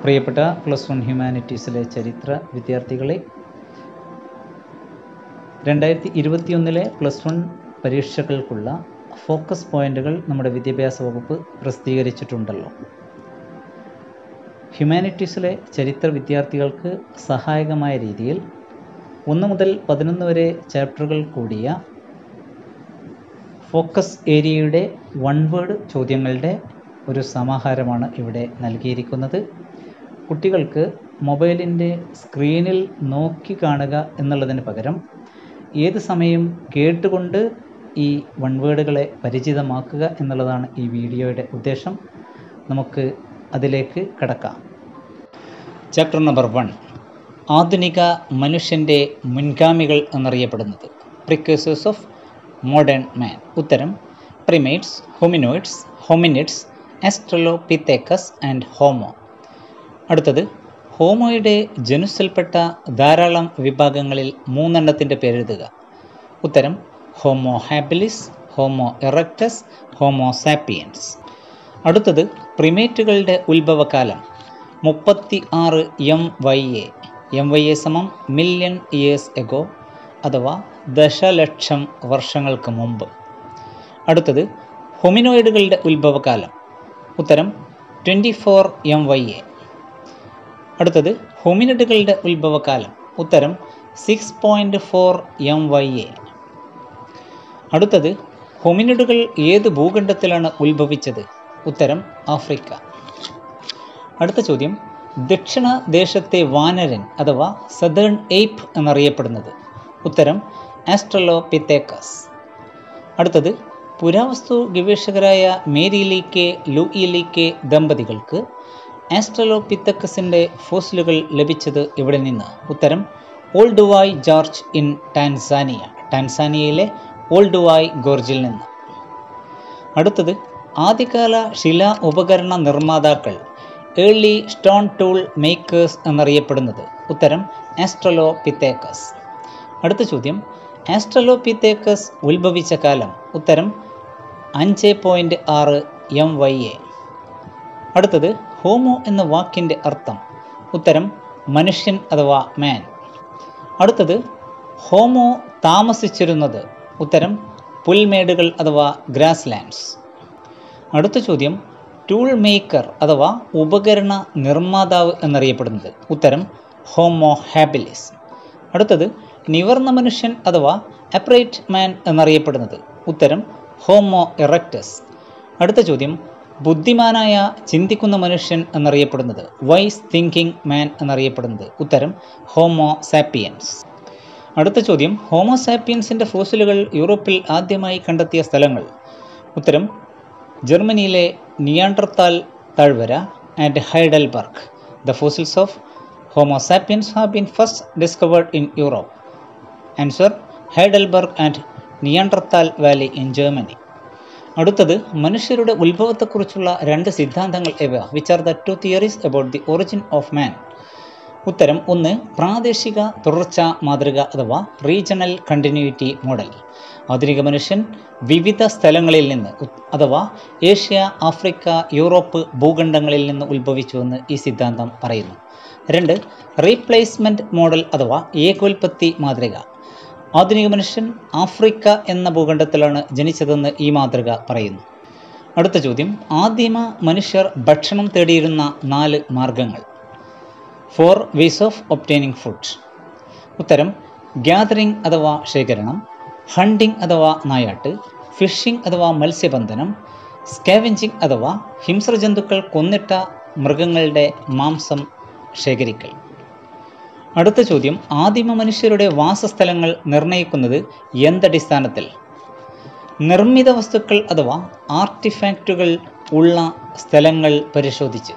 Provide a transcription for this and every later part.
പ്രിയപ്പെട്ട plus one ഹ്യൂമാനിറ്റീസിലെ ചരിത്ര വിദ്യാർത്ഥികളെ രണ്ടായിരത്തി ഇരുപത്തിയൊന്നിലെ പ്ലസ് വൺ പരീക്ഷകൾക്കുള്ള ഫോക്കസ് പോയിന്റുകൾ നമ്മുടെ വിദ്യാഭ്യാസ വകുപ്പ് പ്രസിദ്ധീകരിച്ചിട്ടുണ്ടല്ലോ ഹ്യൂമാനിറ്റീസിലെ ചരിത്ര വിദ്യാർത്ഥികൾക്ക് സഹായകമായ രീതിയിൽ ഒന്ന് മുതൽ പതിനൊന്ന് വരെ ചാപ്റ്ററുകൾ കൂടിയ ഫോക്കസ് ഏരിയയുടെ വൺ വേർഡ് ചോദ്യങ്ങളുടെ ഒരു സമാഹാരമാണ് ഇവിടെ നൽകിയിരിക്കുന്നത് കുട്ടികൾക്ക് മൊബൈലിൻ്റെ സ്ക്രീനിൽ നോക്കി കാണുക എന്നുള്ളതിന് പകരം ഏത് സമയം കേട്ടുകൊണ്ട് ഈ വൺ വേർഡുകളെ പരിചിതമാക്കുക എന്നുള്ളതാണ് ഈ വീഡിയോയുടെ ഉദ്ദേശം നമുക്ക് അതിലേക്ക് കടക്കാം ചാപ്റ്റർ നമ്പർ വൺ ആധുനിക മനുഷ്യൻ്റെ മുൻഗാമികൾ എന്നറിയപ്പെടുന്നത് പ്രിക്കേഴ്സേഴ്സ് ഓഫ് മോഡേൺ മാൻ ഉത്തരം primates hominoids hominids Australopithecus and Homo അടുത്തത് ഹോമോയുടെ ജനുസിൽപ്പെട്ട ധാരാളം വിഭാഗങ്ങളിൽ മൂന്നെണ്ണത്തിൻ്റെ പേരെഴുതുക ഉത്തരം Homo habilis Homo erectus Homo sapiens അടുത്തത് പ്രിമേറ്റുകളുടെ ഉത്ഭവകാലം മുപ്പത്തി ആറ് M Y A M Y A സമം മില്യൺ ഇയേഴ്സ് എഗോ അഥവാ ദശലക്ഷം വർഷങ്ങൾക്ക് മുമ്പ് അടുത്തത് ഹൊമിനോയിഡുകളുടെ ഉത്ഭവകാലം ഉത്തരം twenty four M Y A അടുത്തത് ഹൊമിനിഡുകളുടെ ഉത്ഭവകാലം ഉത്തരം six point four M Y A അടുത്തത് ഹൊമിനിഡുകൾ ഏത് ഭൂഖണ്ഡത്തിലാണ് ഉത്ഭവിച്ചത് ഉത്തരം ആഫ്രിക്ക അടുത്ത ചോദ്യം ദക്ഷിണ ദേശത്തെ വാനരൻ അഥവാ സദേൺ എയ്പ്പ് എന്നറിയപ്പെടുന്നത് ഉത്തരം ആസ്ട്രലോപിത്തേക്കസ് അടുത്തത് പുരാവസ്തു ഗവേഷകരായ മേരിയിലേക്ക് ലൂയിലേക്ക് ദമ്പതികൾക്ക് ആസ്ട്രലോപിത്തക്കസിൻ്റെ ഫോസിലുകൾ ലഭിച്ചത് ഇവിടെ നിന്ന് ഉത്തരം ഓൾഡുവായ് ജോർജ് ഇൻ ടാൻസാനിയ ടാൻസാനിയയിലെ ഓൾഡുവായ് ഗോർജിൽ നിന്ന് അടുത്തത് ആദ്യകാല ശിലാ ഉപകരണ നിർമ്മാതാക്കൾ ഏർലി സ്റ്റോൺ ടൂൾ മേക്കേഴ്സ് എന്നറിയപ്പെടുന്നത് ഉത്തരം ആസ്ട്രലോപിത്തേക്കസ് അടുത്ത ചോദ്യം ആസ്ട്രലോപിത്തേക്കസ് ഉത്ഭവിച്ച കാലം ഉത്തരം അഞ്ച് പോയിൻറ്റ് ആറ് എം വൈ എ അടുത്തത് ഹോമോ എന്ന വാക്കിൻ്റെ അർത്ഥം ഉത്തരം മനുഷ്യൻ അഥവാ മാൻ അടുത്തത് ഹോമോ താമസിച്ചിരുന്നത് ഉത്തരം പുൽമേടുകൾ അഥവാ ഗ്രാസ് ലാൻഡ്സ് അടുത്ത ചോദ്യം ടൂൾ മേക്കർ അഥവാ ഉപകരണ നിർമ്മാതാവ് എന്നറിയപ്പെടുന്നത് ഉത്തരം ഹോമോ ഹാബിലിസ് അടുത്തത് നിവർന്ന മനുഷ്യൻ അഥവാ അപ്രൈറ്റ് മാൻ എന്നറിയപ്പെടുന്നത് ഉത്തരം ഹോമോ എറക്ടസ് അടുത്ത ചോദ്യം ബുദ്ധിമാനായ ചിന്തിക്കുന്ന മനുഷ്യൻ എന്നറിയപ്പെടുന്നത് വൈസ് തിങ്കിങ് മാൻ എന്നറിയപ്പെടുന്നത് ഉത്തരം ഹോമോ സാപ്പിയൻസ് അടുത്ത ചോദ്യം ഹോമോ സാപ്പിയൻസിൻ്റെ ഫോസിലുകൾ യൂറോപ്പിൽ ആദ്യമായി കണ്ടെത്തിയ സ്ഥലങ്ങൾ ഉത്തരം ജർമ്മനിയിലെ നിയാണ്ടർത്താൽ താഴ്വര and Heidelberg the fossils of Homo sapiens have been first discovered in Europe answer Heidelberg and Neanderthal valley in Germany അടുത്തത് മനുഷ്യരുടെ ഉത്ഭവത്തെക്കുറിച്ചുള്ള രണ്ട് സിദ്ധാന്തങ്ങൾ ഇവ which are the two theories about the origin of man ഉത്തരം ഒന്ന് പ്രാദേശിക തുടർച്ച മാതൃക അഥവാ റീജിയണൽ കണ്ടിന്യൂറ്റി മോഡൽ ആധുനിക മനുഷ്യൻ വിവിധ സ്ഥലങ്ങളിൽ നിന്ന് അഥവാ ഏഷ്യ ആഫ്രിക്ക യൂറോപ്പ് ഭൂഖണ്ഡങ്ങളിൽ നിന്ന് ഉത്ഭവിച്ചുവെന്ന് ഈ സിദ്ധാന്തം പറയുന്നു രണ്ട് റീപ്ലേസ്മെൻറ്റ് മോഡൽ അഥവാ ഏകോൽപത്തി മാതൃക ആധുനിക മനുഷ്യൻ ആഫ്രിക്ക എന്ന ഭൂഖണ്ഡത്തിലാണ് ജനിച്ചതെന്ന് ഈ മാതൃക പറയുന്നു അടുത്ത ചോദ്യം ആദിമ മനുഷ്യർ ഭക്ഷണം തേടിയിരുന്ന നാല് മാർഗങ്ങൾ four ways of obtaining food ഉത്തരം ഗ്യാതറിംഗ് അഥവാ ശേഖരണം ഹണ്ടിങ് അഥവാ നായാട്ട് ഫിഷിംഗ് അഥവാ മത്സ്യബന്ധനം സ്കാവെഞ്ചിങ് അഥവാ ഹിംസ്രജന്തുക്കൾ കൊന്നിട്ട മൃഗങ്ങളുടെ മാംസം ശേഖരിക്കൽ അടുത്ത ചോദ്യം ആദിമ മനുഷ്യരുടെ വാസസ്ഥലങ്ങൾ നിർണ്ണയിക്കുന്നത് എന്തടിസ്ഥാനത്തിൽ നിർമ്മിത വസ്തുക്കൾ അഥവാ ആർട്ടിഫാക്റ്റുകൾ ഉള്ള സ്ഥലങ്ങൾ പരിശോധിച്ച്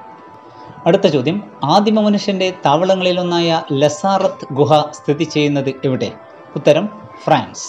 അടുത്ത ചോദ്യം ആദിമ മനുഷ്യൻ്റെ താവളങ്ങളിലൊന്നായ ലസാറത്ത് ഗുഹ സ്ഥിതി ചെയ്യുന്നത് എവിടെ ഉത്തരം ഫ്രാൻസ്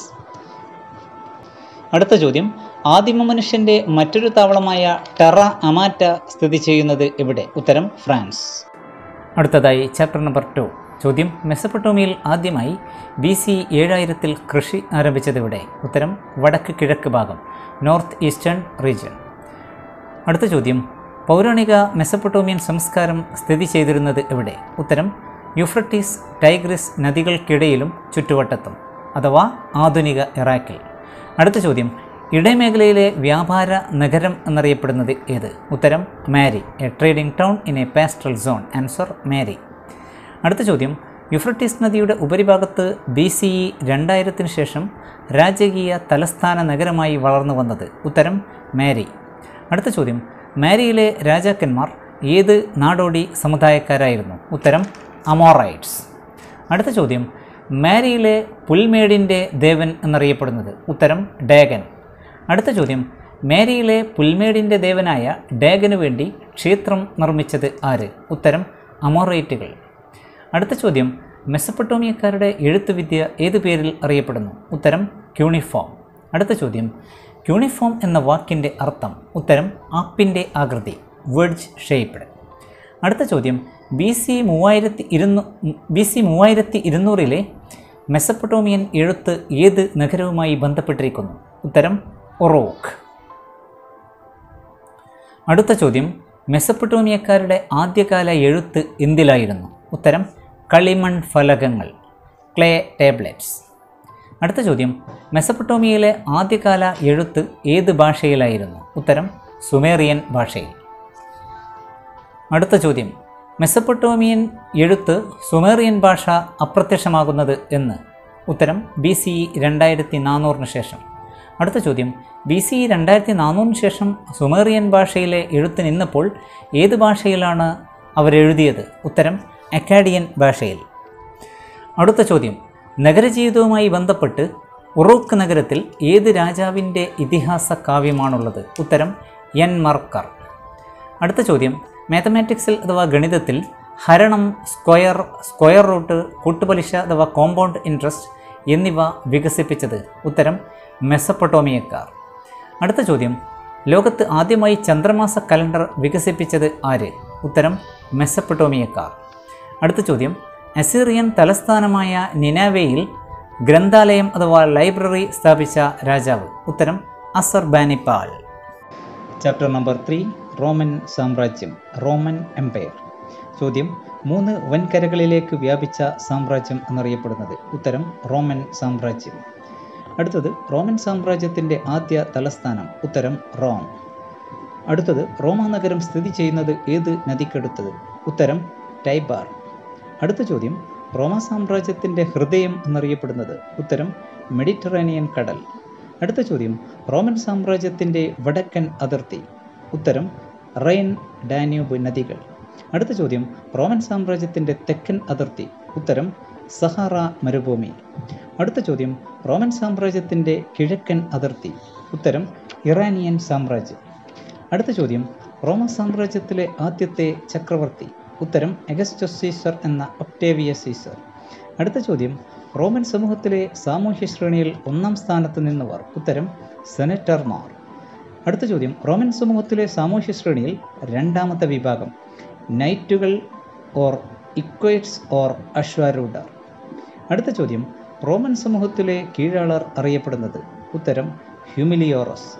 അടുത്ത ചോദ്യം ആദിമ മനുഷ്യൻ്റെ മറ്റൊരു താവളമായ ടെറ അമാറ്റ സ്ഥിതി ചെയ്യുന്നത് എവിടെ ഉത്തരം ഫ്രാൻസ് അടുത്തതായി ചാപ്റ്റർ നമ്പർ ടു ചോദ്യം മെസ്സപ്പൊട്ടോമിയയിൽ ആദ്യമായി ബി സി ഏഴായിരത്തിൽ കൃഷി ആരംഭിച്ചത് എവിടെ ഉത്തരം വടക്ക് കിഴക്ക് ഭാഗം നോർത്ത് ഈസ്റ്റേൺ റീജിയൻ അടുത്ത ചോദ്യം പൗരാണിക മെസപ്പൊട്ടോമിയൻ സംസ്കാരം സ്ഥിതി ചെയ്തിരുന്നത് എവിടെ ഉത്തരം യുഫ്രട്ടീസ് ടൈഗ്രിസ് നദികൾക്കിടയിലും ചുറ്റുവട്ടത്തും അഥവാ ആധുനിക ഇറാഖിൽ അടുത്ത ചോദ്യം ഇടമേഖലയിലെ വ്യാപാര നഗരം എന്നറിയപ്പെടുന്നത് ഏത് ഉത്തരം Mari a trading town in a pastoral zone answer Mari അടുത്ത ചോദ്യം യുഫ്രട്ടീസ് നദിയുടെ ഉപരിഭാഗത്ത് ബി സി ഇ രണ്ടായിരത്തിന് ശേഷം രാജകീയ തലസ്ഥാന നഗരമായി വളർന്നു വന്നത് ഉത്തരം മാരി അടുത്ത ചോദ്യം മാരിയിലെ രാജാക്കന്മാർ ഏത് നാടോടി സമുദായക്കാരായിരുന്നു ഉത്തരം അമോറൈറ്റ്സ് അടുത്ത ചോദ്യം മാരിയിലെ പുൽമേടിൻ്റെ ദേവൻ എന്നറിയപ്പെടുന്നത് ഉത്തരം ഡേഗൻ അടുത്ത ചോദ്യം മേരിയിലെ പുൽമേടിൻ്റെ ദേവനായ ഡേഗനു വേണ്ടി ക്ഷേത്രം നിർമ്മിച്ചത് ആര് ഉത്തരം അമോറൈറ്റുകൾ അടുത്ത ചോദ്യം മെസ്സപ്പൊട്ടോമിയക്കാരുടെ എഴുത്തുവിദ്യ ഏത് പേരിൽ അറിയപ്പെടുന്നു ഉത്തരം ക്യൂണിഫോം അടുത്ത ചോദ്യം ക്യൂണിഫോം എന്ന വാക്കിൻ്റെ അർത്ഥം ഉത്തരം ആപ്പിൻ്റെ ആകൃതി വെഡ്ജ് ഷേപ്ഡ് അടുത്ത ചോദ്യം ബി സി മൂവായിരത്തി ഇരുന്നൂ ബി സി മൂവായിരത്തി ഇരുന്നൂറിലെ മെസ്സപ്പൊട്ടോമിയൻ എഴുത്ത് ഏത് നഗരവുമായി ബന്ധപ്പെട്ടിരിക്കുന്നു ഉത്തരം ഒറോക്ക് അടുത്ത ചോദ്യം മെസ്സപ്പൊട്ടോമിയക്കാരുടെ ആദ്യകാല എഴുത്ത് എന്തിലായിരുന്നു ഉത്തരം കളിമൺ ഫലകങ്ങൾ ക്ലേ ടേബ്ലറ്റ്സ് അടുത്ത ചോദ്യം മെസ്സപ്പൊട്ടോമിയയിലെ ആദ്യകാല എഴുത്ത് ഏത് ഭാഷയിലായിരുന്നു ഉത്തരം സുമേറിയൻ ഭാഷയിൽ അടുത്ത ചോദ്യം മെസ്സപ്പൊട്ടോമിയൻ എഴുത്ത് സുമേറിയൻ ഭാഷ അപ്രത്യക്ഷമാകുന്നത് എന്ന് ഉത്തരം ബി സി രണ്ടായിരത്തി നാനൂറിന് ശേഷം അടുത്ത ചോദ്യം ബി സി രണ്ടായിരത്തി നാനൂറിന് ശേഷം സുമേറിയൻ ഭാഷയിലെ എഴുത്ത് നിന്നപ്പോൾ ഏത് ഭാഷയിലാണ് അവരെഴുതിയത് ഉത്തരം അക്കാഡിയൻ ഭാഷയിൽ അടുത്ത ചോദ്യം നഗരജീവിതവുമായി ബന്ധപ്പെട്ട് ഉറൂക്ക് നഗരത്തിൽ ഏത് രാജാവിൻ്റെ ഇതിഹാസ കാവ്യമാണുള്ളത് ഉത്തരം എൻ മർക്കർ അടുത്ത ചോദ്യം മാത്തമാറ്റിക്സിൽ അഥവാ ഗണിതത്തിൽ ഹരണം സ്ക്വയർ സ്ക്വയർ റൂട്ട് കൂട്ടുപലിശ അഥവാ കോമ്പൗണ്ട് ഇൻട്രസ്റ്റ് എന്നിവ വികസിപ്പിച്ചത് ഉത്തരം മെസ്സപ്പൊട്ടോമിയക്കാർ അടുത്ത ചോദ്യം ലോകത്ത് ആദ്യമായി ചന്ദ്രമാസ കലണ്ടർ വികസിപ്പിച്ചത് ആര് ഉത്തരം മെസ്സപ്പൊട്ടോമിയക്കാർ അടുത്ത ചോദ്യം അസീറിയൻ തലസ്ഥാനമായ നിനാവയിൽ ഗ്രന്ഥാലയം അഥവാ ലൈബ്രറി സ്ഥാപിച്ച രാജാവ് ഉത്തരം Assurbanipal chapter number three Roman സാമ്രാജ്യം റോമൻ എംപയർ ചോദ്യം മൂന്ന് വൻകരകളിലേക്ക് വ്യാപിച്ച സാമ്രാജ്യം എന്നറിയപ്പെടുന്നത് ഉത്തരം റോമൻ സാമ്രാജ്യം അടുത്തത് റോമൻ സാമ്രാജ്യത്തിൻ്റെ ആദ്യ തലസ്ഥാനം ഉത്തരം റോം അടുത്തത് റോമ നഗരം സ്ഥിതി ചെയ്യുന്നത് ഏത് നദിക്കടുത്തത് ഉത്തരം ടൈബാർ അടുത്ത ചോദ്യം റോമ സാമ്രാജ്യത്തിൻ്റെ ഹൃദയം എന്നറിയപ്പെടുന്നത് ഉത്തരം മെഡിറ്ററേനിയൻ കടൽ അടുത്ത ചോദ്യം റോമൻ സാമ്രാജ്യത്തിൻ്റെ വടക്കൻ അതിർത്തി ഉത്തരം റൈൻ ഡാന്യൂബ് നദികൾ അടുത്ത ചോദ്യം റോമൻ സാമ്രാജ്യത്തിൻ്റെ തെക്കൻ അതിർത്തി ഉത്തരം സഹാറ മരുഭൂമി അടുത്ത ചോദ്യം റോമൻ സാമ്രാജ്യത്തിൻ്റെ കിഴക്കൻ അതിർത്തി ഉത്തരം ഇറാനിയൻ സാമ്രാജ്യം അടുത്ത ചോദ്യം റോമ സാമ്രാജ്യത്തിലെ ആദ്യത്തെ ചക്രവർത്തി ഉത്തരം എഗസ്റ്റസ് സീസർ എന്ന ഒക്ടേവിയ സീസർ അടുത്ത ചോദ്യം റോമൻ സമൂഹത്തിലെ സാമൂഹ്യ ശ്രേണിയിൽ ഒന്നാം സ്ഥാനത്ത് നിന്നവർ ഉത്തരം സെനറ്റർമാർ അടുത്ത ചോദ്യം റോമൻ സമൂഹത്തിലെ സാമൂഹ്യ ശ്രേണിയിൽ രണ്ടാമത്തെ വിഭാഗം നൈറ്റുകൾ ഓർ ഇക്വൈറ്റ്സ് ഓർ അശ്വാരൂഢർ അടുത്ത ചോദ്യം റോമൻ സമൂഹത്തിലെ കീഴാളർ അറിയപ്പെടുന്നത് ഉത്തരം ഹ്യൂമിലിയോറസ്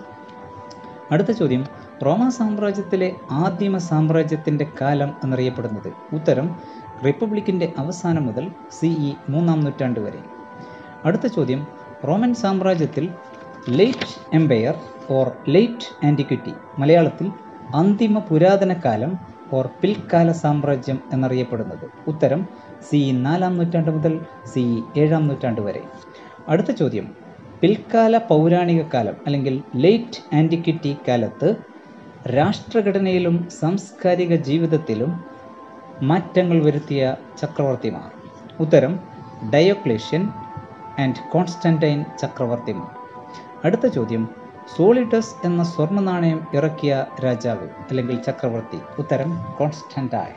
അടുത്ത ചോദ്യം റോമ സാമ്രാജ്യത്തിലെ ആദിമ സാമ്രാജ്യത്തിൻ്റെ കാലം എന്നറിയപ്പെടുന്നത് ഉത്തരം റിപ്പബ്ലിക്കിൻ്റെ അവസാനം മുതൽ സി ഇ മൂന്നാം നൂറ്റാണ്ട് വരെ അടുത്ത ചോദ്യം റോമൻ സാമ്രാജ്യത്തിൽ late empire or late antiquity മലയാളത്തിൽ അന്തിമ പുരാതന കാലം ഓർ പിൽക്കാല സാമ്രാജ്യം എന്നറിയപ്പെടുന്നത് ഉത്തരം സി ഇ നാലാം നൂറ്റാണ്ട് മുതൽ സി ഇ ഏഴാം നൂറ്റാണ്ട് വരെ അടുത്ത ചോദ്യം പിൽക്കാല പൗരാണിക കാലം അല്ലെങ്കിൽ ലേറ്റ് ആൻറ്റിക്വിറ്റി കാലത്ത് രാഷ്ട്രഘടനയിലും സാംസ്കാരിക ജീവിതത്തിലും മാറ്റങ്ങൾ വരുത്തിയ ചക്രവർത്തിമാർ ഉത്തരം ഡയോക്ലേഷ്യൻ ആൻഡ് കോൺസ്റ്റൻറ്റൈൻ ചക്രവർത്തിമാർ അടുത്ത ചോദ്യം സോളിഡസ് എന്ന സ്വർണ്ണ നാണയം ഇറക്കിയ രാജാവ് അല്ലെങ്കിൽ ചക്രവർത്തി ഉത്തരം കോൺസ്റ്റൻറ്റൈൻ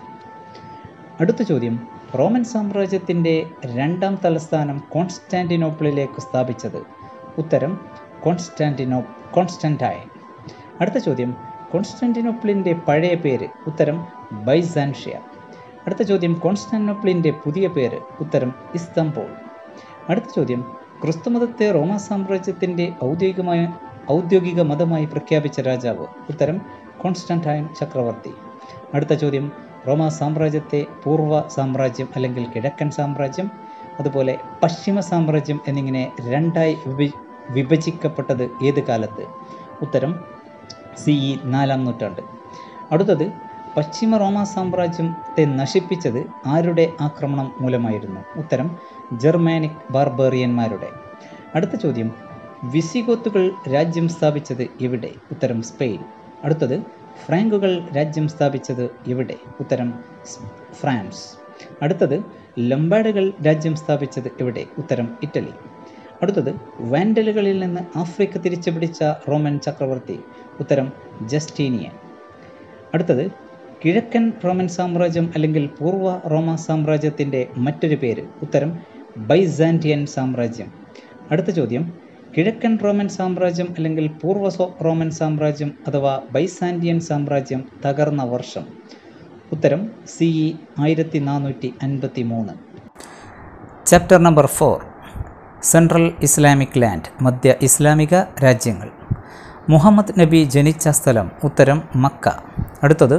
അടുത്ത ചോദ്യം റോമൻ സാമ്രാജ്യത്തിൻ്റെ രണ്ടാം തലസ്ഥാനം കോൺസ്റ്റാന്റിനോപ്പിളിലേക്ക് സ്ഥാപിച്ചത് ഉത്തരം കോൺസ്റ്റാന്റിനോ കോൺസ്റ്റൻറ്റൈൻ അടുത്ത ചോദ്യം കോൺസ്റ്റാന്റിനോപ്പിളിൻ്റെ പഴയ പേര് ഉത്തരം ബൈസാൻഷ്യ അടുത്ത ചോദ്യം കോൺസ്റ്റാന്റിനോപ്പിളിൻ്റെ പുതിയ പേര് ഉത്തരം ഇസ്തംബോൾ അടുത്ത ചോദ്യം ക്രിസ്തുമതത്തെ റോമ സാമ്രാജ്യത്തിൻ്റെ ഔദ്യോഗികമായ ഔദ്യോഗിക മതമായി പ്രഖ്യാപിച്ച രാജാവ് ഉത്തരം കോൺസ്റ്റന്റൈൻ ചക്രവർത്തി അടുത്ത ചോദ്യം റോമാ സാമ്രാജ്യത്തെ പൂർവ്വ സാമ്രാജ്യം അല്ലെങ്കിൽ കിഴക്കൻ സാമ്രാജ്യം അതുപോലെ പശ്ചിമ സാമ്രാജ്യം എന്നിങ്ങനെ രണ്ടായി വിഭ വിഭജിക്കപ്പെട്ടത് ഏത് കാലത്ത് ഉത്തരം സി ഇ നാലാം നൂറ്റാണ്ട് അടുത്തത് പശ്ചിമ റോമാ സാമ്രാജ്യത്തെ നശിപ്പിച്ചത് ആരുടെ ആക്രമണം മൂലമായിരുന്നു ഉത്തരം ജർമാനിക് ബാർബേറിയന്മാരുടെ അടുത്ത ചോദ്യം വിസിഗോത്തുകൾ രാജ്യം സ്ഥാപിച്ചത് എവിടെ ഉത്തരം സ്പെയിൻ അടുത്തത് ഫ്രാങ്കുകൾ രാജ്യം സ്ഥാപിച്ചത് എവിടെ ഉത്തരം സ്- ഫ്രാൻസ് അടുത്തത് ലംബാഡുകൾ രാജ്യം സ്ഥാപിച്ചത് എവിടെ ഉത്തരം ഇറ്റലി അടുത്തത് വാൻഡലുകളിൽ നിന്ന് ആഫ്രിക്ക തിരിച്ചു പിടിച്ച റോമൻ ചക്രവർത്തി ഉത്തരം ജസ്റ്റീനിയൻ അടുത്തത് കിഴക്കൻ റോമൻ സാമ്രാജ്യം അല്ലെങ്കിൽ പൂർവ്വ റോമ സാമ്രാജ്യത്തിൻ്റെ മറ്റൊരു പേര് ഉത്തരം ബൈസാൻറ്റിയൻ സാമ്രാജ്യം അടുത്ത ചോദ്യം കിഴക്കൻ റോമൻ സാമ്രാജ്യം അല്ലെങ്കിൽ പൂർവ്വ സോ- റോമൻ സാമ്രാജ്യം അഥവാ ബൈസാൻറ്റിയൻ സാമ്രാജ്യം തകർന്ന വർഷം ഉത്തരം സി ഇ ആയിരത്തി നാനൂറ്റി അൻപത്തി മൂന്ന് chapter number four central Islamic land മധ്യ ഇസ്ലാമിക രാജ്യങ്ങൾ മുഹമ്മദ് നബി ജനിച്ച സ്ഥലം ഉത്തരം മക്ക അടുത്തത്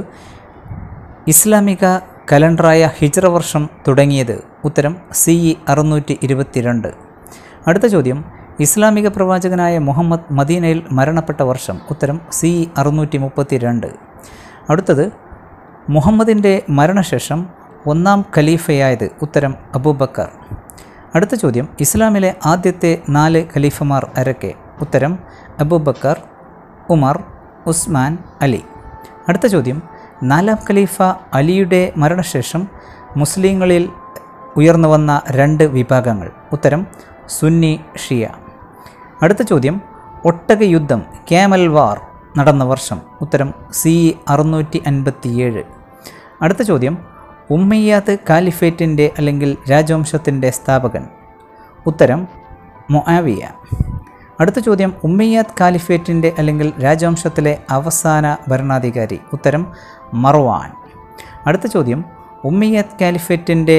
ഇസ്ലാമിക കലണ്ടറായ ഹിജ്റ വർഷം തുടങ്ങിയത് ഉത്തരം സി ഇ അറുന്നൂറ്റി ഇരുപത്തിരണ്ട് അടുത്ത ചോദ്യം ഇസ്ലാമിക പ്രവാചകനായ മുഹമ്മദ് മദീനയിൽ മരണപ്പെട്ട വർഷം ഉത്തരം സി ഇ അറുന്നൂറ്റി മുപ്പത്തി രണ്ട് അടുത്തത് മുഹമ്മദിൻ്റെ മരണശേഷം ഒന്നാം ഖലീഫയായത് ഉത്തരം അബൂബക്കർ അടുത്ത ചോദ്യം ഇസ്ലാമിലെ ആദ്യത്തെ നാല് ഖലീഫമാർ ആരൊക്കെ ഉത്തരം അബൂബക്കർ ഉമർ ഉസ്മാൻ അലി അടുത്ത ചോദ്യം നാലാം ഖലീഫ അലിയുടെ മരണശേഷം മുസ്ലിങ്ങളിൽ ഉയർന്നു വന്ന രണ്ട് വിഭാഗങ്ങൾ ഉത്തരം സുന്നി ഷിയ അടുത്ത ചോദ്യം ഒട്ടക യുദ്ധം ക്യാമൽ വാർ നടന്ന വർഷം ഉത്തരം സി അറുന്നൂറ്റി അൻപത്തിയേഴ് അടുത്ത ചോദ്യം ഉമ്മയ്യാത്ത് കാലിഫേറ്റിൻ്റെ അല്ലെങ്കിൽ രാജവംശത്തിൻ്റെ സ്ഥാപകൻ ഉത്തരം മൊആവിയ അടുത്ത ചോദ്യം ഉമ്മയ്യാത്ത് കാലിഫേറ്റിൻ്റെ അല്ലെങ്കിൽ രാജവംശത്തിലെ അവസാന ഭരണാധികാരി ഉത്തരം മർവാൻ അടുത്ത ചോദ്യം ഉമ്മയ്യാത്ത് കാലിഫേറ്റിൻ്റെ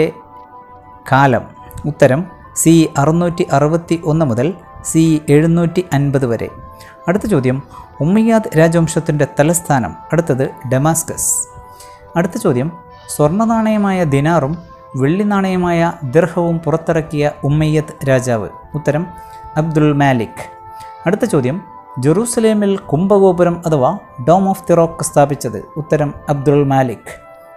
കാലം ഉത്തരം സി അറുന്നൂറ്റി അറുപത്തി ഒന്ന് മുതൽ സി എഴുന്നൂറ്റി അൻപത് വരെ അടുത്ത ചോദ്യം ഉമ്മയ്യാദ് രാജവംശത്തിൻ്റെ തലസ്ഥാനം അടുത്തത് ഡമാസ്കസ് അടുത്ത ചോദ്യം സ്വർണ്ണ നാണയമായ ദിനാറും വെള്ളി നാണയമായ ദിർഹവും പുറത്തിറക്കിയ ഉമ്മയ്യത്ത് രാജാവ് ഉത്തരം അബ്ദുൽ മാലിക് അടുത്ത ചോദ്യം ജെറൂസലേമിൽ കുംഭഗോപുരം അഥവാ ഡോം ഓഫ് ദി റോക്ക് സ്ഥാപിച്ചത് ഉത്തരം അബ്ദുൽ മാലിക്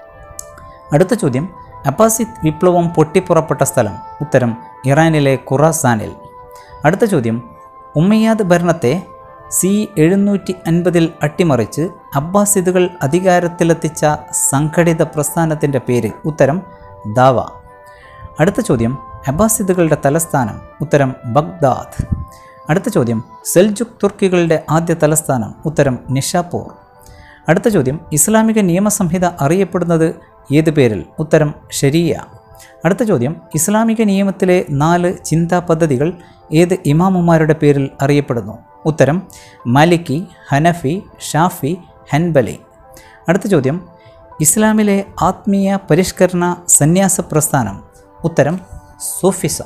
അടുത്ത ചോദ്യം അപ്പാസിദ് വിപ്ലവം പൊട്ടിപ്പുറപ്പെട്ട സ്ഥലം ഉത്തരം ഇറാനിലെ ഖുറാസാനിൽ അടുത്ത ചോദ്യം ഉമ്മയ്യാദ് ഭരണത്തെ സി എഴുന്നൂറ്റി അൻപതിൽ അട്ടിമറിച്ച് അബ്ബാസിദുകൾ അധികാരത്തിലെത്തിച്ച സംഘടിത പ്രസ്ഥാനത്തിൻ്റെ പേര് ഉത്തരം ദാവ അടുത്ത ചോദ്യം അബ്ബാസിദുകളുടെ തലസ്ഥാനം ഉത്തരം ബഗ്ദാദ് അടുത്ത ചോദ്യം സെൽജുക് തുർക്കികളുടെ ആദ്യ തലസ്ഥാനം ഉത്തരം നിഷാപൂർ അടുത്ത ചോദ്യം ഇസ്ലാമിക നിയമസംഹിത അറിയപ്പെടുന്നത് ഏത് പേരിൽ ഉത്തരം ഷരിയ അടുത്ത ചോദ്യം ഇസ്ലാമിക നിയമത്തിലെ നാല് ചിന്താ പദ്ധതികൾ ഏത് ഇമാമുമാരുടെ പേരിൽ അറിയപ്പെടുന്നു ഉത്തരം മാലിക്കി ഹനഫി ഷാഫി ഹൻബലി അടുത്ത ചോദ്യം ഇസ്ലാമിലെ ആത്മീയ പരിഷ്കരണ സന്യാസ പ്രസ്ഥാനം ഉത്തരം സൂഫിസം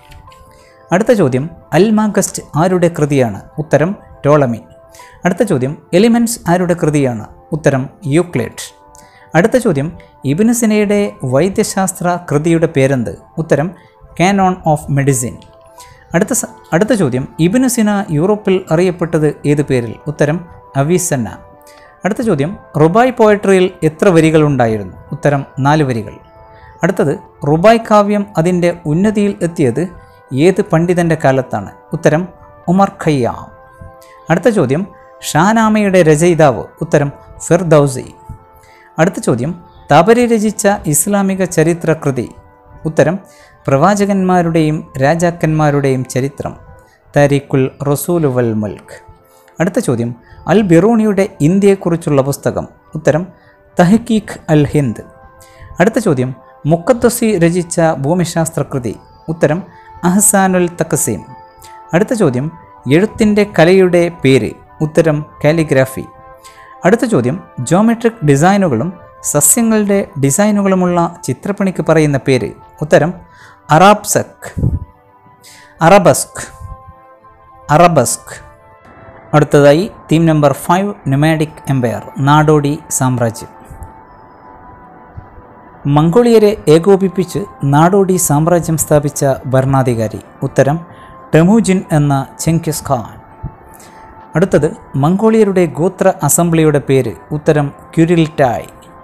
അടുത്ത ചോദ്യം അൽമാഗസ്റ്റ് ആരുടെ കൃതിയാണ് ഉത്തരം ടോളമി അടുത്ത ചോദ്യം എലിമെൻറ്റ്സ് ആരുടെ കൃതിയാണ് ഉത്തരം യൂക്ലിഡ് അടുത്ത ചോദ്യം ഇബിന് സിനയുടെ വൈദ്യശാസ്ത്ര കൃതിയുടെ പേരെന്ത് ഉത്തരം കാനോൺ ഓഫ് മെഡിസിൻ അടുത്ത സ- അടുത്ത ചോദ്യം ഇബിന് സിന യൂറോപ്പിൽ അറിയപ്പെട്ടത് ഏത് പേരിൽ ഉത്തരം അവീസന്ന അടുത്ത ചോദ്യം റുബായ് പോയട്രിയിൽ എത്ര വരികൾ ഉണ്ടായിരുന്നു ഉത്തരം നാല് വരികൾ അടുത്തത് റുബായ് കാവ്യം അതിൻ്റെ ഉന്നതിയിൽ എത്തിയത് ഏത് പണ്ഡിതൻ്റെ കാലത്താണ് ഉത്തരം ഉമർ ഖയ്യാം അടുത്ത ചോദ്യം ഷാനാമയുടെ രചയിതാവ് ഉത്തരം ഫിർദൌസി അടുത്ത ചോദ്യം തബരി രചിച്ച ഇസ്ലാമിക ചരിത്ര കൃതി ഉത്തരം പ്രവാചകന്മാരുടെയും രാജാക്കന്മാരുടെയും ചരിത്രം താരിഖുൽ റസൂലു വൽ മുൽക്ക് അടുത്ത ചോദ്യം അൽ ബിറൂണിയുടെ ഇന്ത്യയെക്കുറിച്ചുള്ള പുസ്തകം ഉത്തരം തഹക്കീഖ് അൽ ഹിന്ദ് അടുത്ത ചോദ്യം മുക്കദ്ദസി രചിച്ച ഭൂമിശാസ്ത്ര കൃതി ഉത്തരം അഹ്സാനുൽ തക്കസീം അടുത്ത ചോദ്യം എഴുത്തിൻ്റെ കലയുടെ പേര് ഉത്തരം കാലിഗ്രാഫി അടുത്ത ചോദ്യം ജോമെട്രിക് ഡിസൈനുകളും സസ്യങ്ങളുടെ ഡിസൈനുകളുമുള്ള ചിത്രപ്പണിക്ക് പറയുന്ന പേര് ഉത്തരം അറാബ്സക് അറബസ്ക് അറബസ്ക് അടുത്തതായി theme number five nomadic empire നാടോടി സാമ്രാജ്യം മംഗോളിയരെ ഏകോപിപ്പിച്ച് നാടോടി സാമ്രാജ്യം സ്ഥാപിച്ച ഭരണാധികാരി ഉത്തരം ടെമുജിൻ എന്ന ചെങ്കിസ് ഖാൻ അടുത്തത് മംഗോളിയരുടെ ഗോത്ര അസംബ്ലിയുടെ പേര് ഉത്തരം ക്യുരിൽറ്റായ്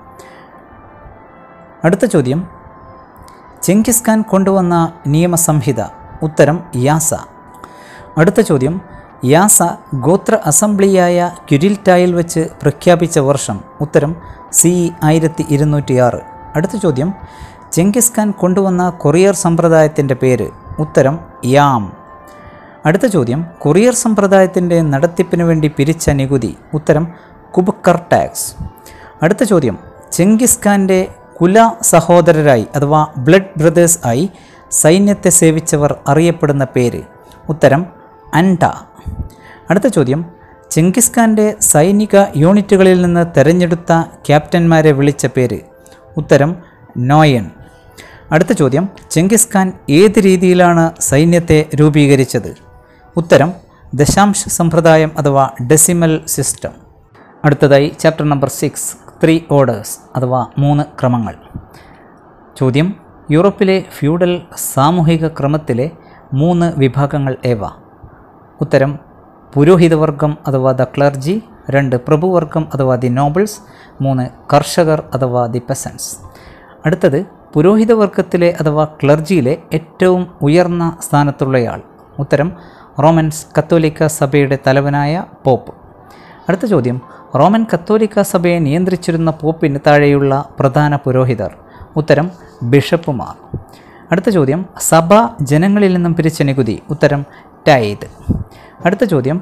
അടുത്ത ചോദ്യം ചെങ്കിസ് ഖാൻ കൊണ്ടുവന്ന നിയമസംഹിത ഉത്തരം യാസ അടുത്ത ചോദ്യം യാസ ഗോത്ര അസംബ്ലിയായ ക്യുരിൽറ്റായിൽ വെച്ച് പ്രഖ്യാപിച്ച വർഷം ഉത്തരം സി ആയിരത്തി ഇരുന്നൂറ്റിയാറ് അടുത്ത ചോദ്യം ചെങ്കിസ് ഖാൻ കൊണ്ടുവന്ന കൊറിയർ സമ്പ്രദായത്തിൻ്റെ പേര് ഉത്തരം യാം അടുത്ത ചോദ്യം കൊറിയർ സമ്പ്രദായത്തിൻ്റെ നടത്തിപ്പിന് വേണ്ടി പിരിച്ച നികുതി ഉത്തരം കുബക്കർ ടാക്സ് അടുത്ത ചോദ്യം ചെങ്കിസ് ഖാൻ്റെ കുല സഹോദരരായി അഥവാ ബ്ലഡ് ബ്രദേഴ്സ് ആയി സൈന്യത്തെ സേവിച്ചവർ അറിയപ്പെടുന്ന പേര് ഉത്തരം അൻഡ അടുത്ത ചോദ്യം ചെങ്കിസ് ഖാൻ്റെ സൈനിക യൂണിറ്റുകളിൽ നിന്ന് തെരഞ്ഞെടുത്ത ക്യാപ്റ്റന്മാരെ വിളിച്ച പേര് ഉത്തരം നോയൻ അടുത്ത ചോദ്യം ചെങ്കിസ് ഖാൻ ഏത് രീതിയിലാണ് സൈന്യത്തെ രൂപീകരിച്ചത് ഉത്തരം ദശാംശ സമ്പ്രദായം അഥവാ ഡെസിമൽ സിസ്റ്റം അടുത്തതായി chapter number six three orders അഥവാ മൂന്ന് ക്രമങ്ങൾ ചോദ്യം യൂറോപ്പിലെ ഫ്യൂഡൽ സാമൂഹിക ക്രമത്തിലെ മൂന്ന് വിഭാഗങ്ങൾ ഏവ ഉത്തരം പുരോഹിതവർഗം അഥവാ ദ ക്ലർജി രണ്ട് പ്രഭുവർഗം അഥവാ ദി നോബിൾസ് മൂന്ന് കർഷകർ അഥവാ ദി പെസൻസ് അടുത്തത് പുരോഹിതവർഗത്തിലെ അഥവാ ക്ലർജിയിലെ ഏറ്റവും ഉയർന്ന സ്ഥാനത്തുള്ളയാൾ ഉത്തരം റോമൻസ് കത്തോലിക്ക സഭയുടെ തലവനായ പോപ്പ് അടുത്ത ചോദ്യം റോമൻ കത്തോലിക്ക സഭയെ നിയന്ത്രിച്ചിരുന്ന പോപ്പിന് താഴെയുള്ള പ്രധാന പുരോഹിതർ ഉത്തരം ബിഷപ്പുമാർ അടുത്ത ചോദ്യം സഭ ജനങ്ങളിൽ നിന്നും പിരിച്ച നികുതി ഉത്തരം ടൈത് അടുത്ത ചോദ്യം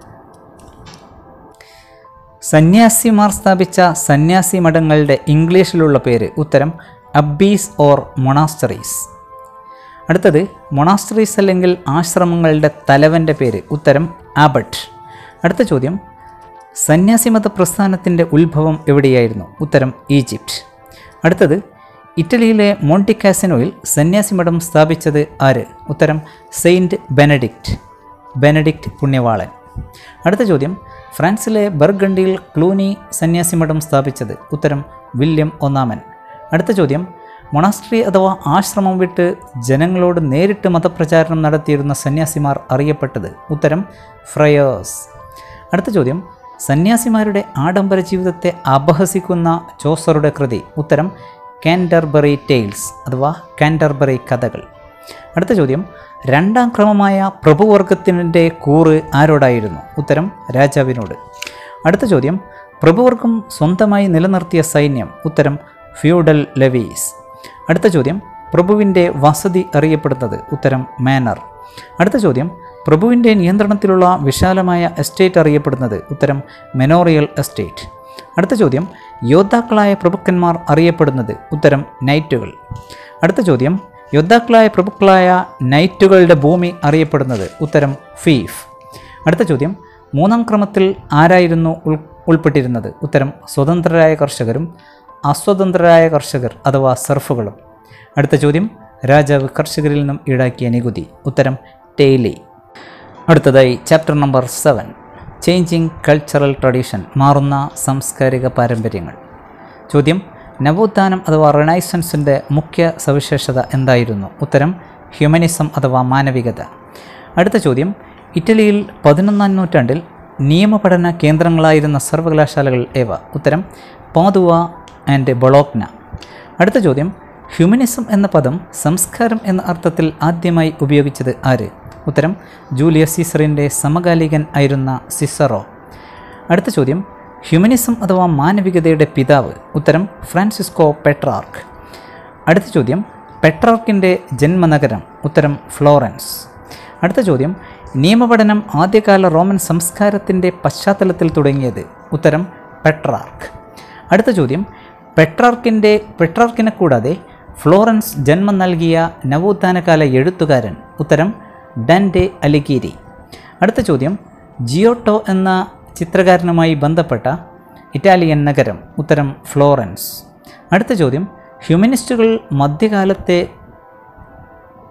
സന്യാസിമാർ സ്ഥാപിച്ച സന്യാസി മഠങ്ങളുടെ ഇംഗ്ലീഷിലുള്ള പേര് ഉത്തരം അബ്ബീസ് ഓർ മൊണാസ്റ്ററീസ് അടുത്തത് മൊണാസ്റ്ററീസ് അല്ലെങ്കിൽ ആശ്രമങ്ങളുടെ തലവൻ്റെ പേര് ഉത്തരം ആബട്ട് അടുത്ത ചോദ്യം സന്യാസിമത പ്രസ്ഥാനത്തിൻ്റെ ഉത്ഭവം എവിടെയായിരുന്നു ഉത്തരം ഈജിപ്റ്റ് അടുത്തത് ഇറ്റലിയിലെ മോണ്ടിക്കാസിനോയിൽ സന്യാസിമഠം സ്ഥാപിച്ചത് ആര് ഉത്തരം സെയിൻറ്റ് ബെനഡിക്റ്റ് ബെനഡിക്റ്റ് പുണ്യവാളൻ അടുത്ത ചോദ്യം ഫ്രാൻസിലെ ബർഗണ്ടിയിൽ ക്ലൂനി സന്യാസിമഠം സ്ഥാപിച്ചത് ഉത്തരം വില്യം ഒന്നാമൻ അടുത്ത ചോദ്യം മൊണാസ്ട്രി അഥവാ ആശ്രമം വിട്ട് ജനങ്ങളോട് നേരിട്ട് മതപ്രചാരണം നടത്തിയിരുന്ന സന്യാസിമാർ അറിയപ്പെട്ടത് ഉത്തരം ഫ്രയേഴ്സ് അടുത്ത ചോദ്യം സന്യാസിമാരുടെ ആഡംബര ജീവിതത്തെ അപഹസിക്കുന്ന ചോസറുടെ കൃതി ഉത്തരം കാൻഡർബറി ടെയിൽസ് അഥവാ കാൻഡർബറി കഥകൾ അടുത്ത ചോദ്യം രണ്ടാം ക്രമമായ പ്രഭുവർഗത്തിൻ്റെ കൂറ് ആരോടായിരുന്നു ഉത്തരം രാജാവിനോട് അടുത്ത ചോദ്യം പ്രഭുവർഗം സ്വന്തമായി നിലനിർത്തിയ സൈന്യം ഉത്തരം ഫ്യൂഡൽ ലെവീസ് അടുത്ത ചോദ്യം പ്രഭുവിൻ്റെ വസതി അറിയപ്പെടുന്നത് ഉത്തരം മാനർ അടുത്ത ചോദ്യം പ്രഭുവിൻ്റെ നിയന്ത്രണത്തിലുള്ള വിശാലമായ എസ്റ്റേറ്റ് അറിയപ്പെടുന്നത് ഉത്തരം മെനോറിയൽ എസ്റ്റേറ്റ് അടുത്ത ചോദ്യം യോദ്ധാക്കളായ പ്രഭുക്കന്മാർ അറിയപ്പെടുന്നത് ഉത്തരം നൈറ്റുകൾ അടുത്ത ചോദ്യം യോദ്ധാക്കളായ പ്രഭുക്കളായ നൈറ്റുകളുടെ ഭൂമി അറിയപ്പെടുന്നത് ഉത്തരം ഫീഫ് അടുത്ത ചോദ്യം മൂന്നാം ക്രമത്തിൽ ആരായിരുന്നു ഉൾ ഉൾപ്പെട്ടിരുന്നത് ഉത്തരം സ്വതന്ത്രരായ കർഷകരും അസ്വതന്ത്രരായ കർഷകർ അഥവാ സർഫുകളും അടുത്ത ചോദ്യം രാജാവ് കർഷകരിൽ നിന്നും ഈടാക്കിയ നികുതി ഉത്തരം ടെയ്ലി അടുത്തതായി chapter number seven changing cultural tradition മാറുന്ന സാംസ്കാരിക പാരമ്പര്യങ്ങൾ ചോദ്യം നവോത്ഥാനം അഥവാ റിനൈസൻസിൻ്റെ മുഖ്യ സവിശേഷത എന്തായിരുന്നു ഉത്തരം ഹ്യൂമനിസം അഥവാ മാനവികത അടുത്ത ചോദ്യം ഇറ്റലിയിൽ പതിനൊന്നാം നൂറ്റാണ്ടിൽ നിയമപഠന കേന്ദ്രങ്ങളായിരുന്ന സർവകലാശാലകൾ ഏവ ഉത്തരം പാതുവ ആൻഡ് ബൊളോഗ്ന അടുത്ത ചോദ്യം ഹ്യൂമനിസം എന്ന പദം സംസ്കാരം എന്ന അർത്ഥത്തിൽ ആദ്യമായി ഉപയോഗിച്ചത് ആര് ഉത്തരം ജൂലിയസ് സീസറിൻ്റെ സമകാലികൻ ആയിരുന്ന സിസറോ അടുത്ത ചോദ്യം ഹ്യൂമനിസം അഥവാ മാനവികതയുടെ പിതാവ് ഉത്തരം ഫ്രാൻസിസ്കോ പെട്രാർക്ക് അടുത്ത ചോദ്യം പെട്രാർക്കിൻ്റെ ജന്മനഗരം ഉത്തരം ഫ്ലോറൻസ് അടുത്ത ചോദ്യം നിയമപഠനം ആദ്യകാല റോമൻ സംസ്കാരത്തിൻ്റെ പശ്ചാത്തലത്തിൽ തുടങ്ങിയത് ഉത്തരം പെട്രാർക്ക് അടുത്ത ചോദ്യം പെട്രാർക്കിൻ്റെ പെട്രാർക്കിനെ കൂടാതെ ഫ്ലോറൻസ് ജന്മം നൽകിയ നവോത്ഥാനകാല എഴുത്തുകാരൻ ഉത്തരം ഡൻഡെ അലിഗീരി അടുത്ത ചോദ്യം ജിയോട്ടോ എന്ന ചിത്രകാരനുമായി ബന്ധപ്പെട്ട ഇറ്റാലിയൻ നഗരം ഉത്തരം ഫ്ലോറൻസ് അടുത്ത ചോദ്യം ഹ്യൂമനിസ്റ്റുകൾ മധ്യകാലത്തെ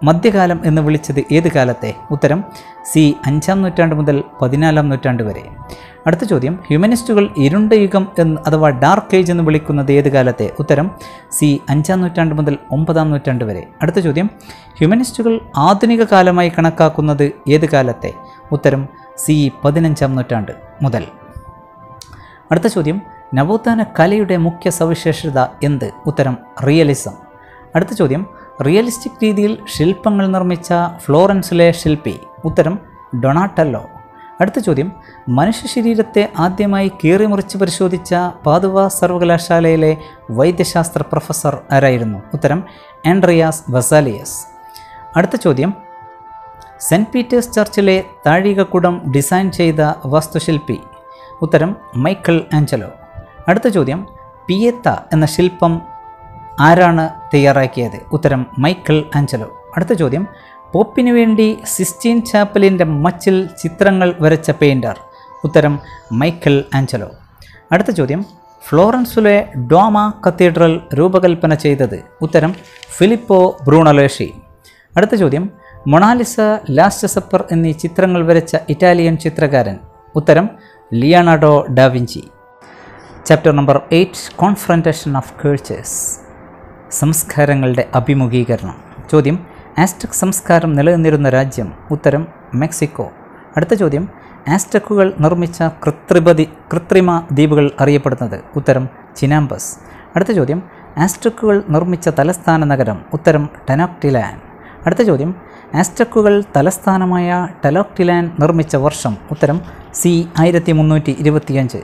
മധ്യകാലം എന്ന് വിളിച്ചത് ഏത് കാലത്തെ ഉത്തരം സി അഞ്ചാം നൂറ്റാണ്ട് മുതൽ പതിനാലാം നൂറ്റാണ്ട് വരെ അടുത്ത ചോദ്യം ഹ്യൂമനിസ്റ്റുകൾ ഇരുണ്ട യുഗം എന്ന് അഥവാ ഡാർക്ക് ഏജ് എന്ന് വിളിക്കുന്നത് ഏത് കാലത്തെ ഉത്തരം സി അഞ്ചാം നൂറ്റാണ്ട് മുതൽ ഒമ്പതാം നൂറ്റാണ്ട് വരെ അടുത്ത ചോദ്യം ഹ്യൂമനിസ്റ്റുകൾ ആധുനിക കാലമായി കണക്കാക്കുന്നത് ഏത് കാലത്തെ ഉത്തരം സി പതിനഞ്ചാം നൂറ്റാണ്ട് മുതൽ അടുത്ത ചോദ്യം നവോത്ഥാന കലയുടെ മുഖ്യ സവിശേഷത എന്ത് ഉത്തരം റിയലിസം അടുത്ത ചോദ്യം റിയലിസ്റ്റിക് രീതിയിൽ ശില്പങ്ങൾ നിർമ്മിച്ച ഫ്ലോറൻസിലെ ശില്പി ഉത്തരം ഡൊണാട്ടല്ലോ അടുത്ത ചോദ്യം മനുഷ്യ ശരീരത്തെ ആദ്യമായി കീറിമുറിച്ച് പരിശോധിച്ച പാതുവ സർവകലാശാലയിലെ വൈദ്യശാസ്ത്ര പ്രൊഫസർ ആരായിരുന്നു ഉത്തരം ആൻഡ്രിയാസ് വസാലിയസ് അടുത്ത ചോദ്യം സെൻറ്റ് പീറ്റേഴ്സ് ചർച്ചിലെ താഴികക്കുടം ഡിസൈൻ ചെയ്ത വാസ്തുശില്പി ഉത്തരം മൈക്കിൾ ആഞ്ചലോ അടുത്ത ചോദ്യം പിയത്ത എന്ന ശില്പം ആരാണ് തയ്യാറാക്കിയത് ഉത്തരം മൈക്കിൾ ആഞ്ചലോ അടുത്ത ചോദ്യം പോപ്പിനു വേണ്ടി സിസ്റ്റീൻ ചാപ്പലിൻ്റെ മച്ചിൽ ചിത്രങ്ങൾ വരച്ച പെയിൻറ്റർ ഉത്തരം മൈക്കിൾ ആഞ്ചലോ അടുത്ത ചോദ്യം ഫ്ലോറൻസിലെ ഡോമ കത്തീഡ്രൽ രൂപകൽപ്പന ചെയ്തത് ഉത്തരം ഫിലിപ്പോ ബ്രൂണലേഷി അടുത്ത ചോദ്യം മൊണാലിസ ലാസ്റ്റ് സപ്പർ എന്നീ ചിത്രങ്ങൾ വരച്ച ഇറ്റാലിയൻ ചിത്രകാരൻ ഉത്തരം Leonardo da Vinci chapter number eight confrontation of cultures സംസ്കാരങ്ങളുടെ അഭിമുഖീകരണം ചോദ്യം ആസ്റ്റക് സംസ്കാരം നിലനിന്നിരുന്ന രാജ്യം ഉത്തരം മെക്സിക്കോ അടുത്ത ചോദ്യം ആസ്റ്റക്കുകൾ നിർമ്മിച്ച കൃത്രിപതി കൃത്രിമ ദ്വീപുകൾ അറിയപ്പെടുന്നത് ഉത്തരം ചിനാമ്പസ് അടുത്ത ചോദ്യം ആസ്റ്റക്കുകൾ നിർമ്മിച്ച തലസ്ഥാന നഗരം ഉത്തരം ടെനോക്ടിലാൻ അടുത്ത ചോദ്യം ആസ്റ്റക്കുകൾ തലസ്ഥാനമായ ടെലോക്ടിലാൻ നിർമ്മിച്ച വർഷം ഉത്തരം സി ആയിരത്തി മുന്നൂറ്റി ഇരുപത്തിയഞ്ച്